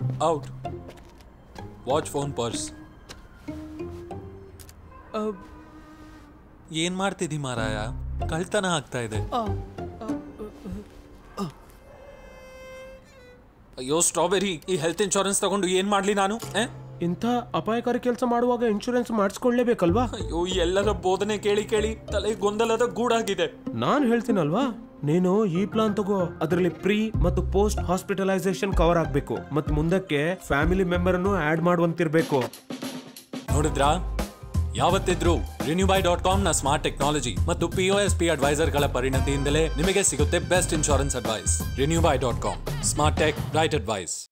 Out watch phone purse ಏನ್ ಮಾಡ್ತಿದ್ದಿ ಮಾರಾಯ ಕಳ್ತನ ಆಗ್ತಾ ಇದೆ ಅಯ್ಯೋ ಸ್ಟ್ರಾಬೆರಿ ಈ ಹೆಲ್ತ್ ಇನ್ಶೂರೆನ್ಸ್ ತಗೊಂಡು ಏನ್ ಮಾಡ್ಲಿ ನಾನು ಆ? ಇಂಥ ಅಪಾಯಕಾರಿ ಕೆಲಸ ಮಾಡುವಾಗ ಇನ್ಶೂರೆನ್ಸ್ ಮಾಡಿಸ್ಕೊಳ್ಳೇಬೇಕಲ್ವಾ ಅಯ್ಯೋ ಈ ಎಲ್ಲರ ಬೋಧನೆ ಕೇಳಿ ಕೇಳಿ ತಲೆ ಗೊಂದಲದ ಗೂಡಾಗಿದೆ ನಾನು ಹೇಳ್ತೀನಲ್ವಾ ನೀನು ಈ ಪ್ಲಾನ್ ತಗೋ ಅದರಲ್ಲಿ ಪ್ರೀ ಮತ್ತು ಪೋಸ್ಟ್ ಹಾಸ್ಪಿಟಲೈಸೇಷನ್ ಕವರ್ ಆಗ್ಬೇಕು ಮತ್ತು ಮುಂದಕ್ಕೆ ಫ್ಯಾಮಿಲಿ ಮೆಂಬರ್ ಅನ್ನು ಆಡ್ ಮಾಡುವಂತಿರ್ಬೇಕು ನೋಡಿದ್ರಾ ಯಾವತ್ತಿದ್ರು ರಿನ್ಯೂಬೈ ಡಾಟ್ ಕಾಮ್ ನ ಸ್ಮಾರ್ಟ್ ಟೆಕ್ನಾಲಜಿ ಮತ್ತು ಪಿಒಎಸ್ ಪಿ ಅಡ್ವೈಸರ್ ಗಳ ಪರಿಣತಿಯಿಂದಲೇ ನಿಮಗೆ ಸಿಗುತ್ತೆ best insurance advice RenewBuy dot com smart tech right advice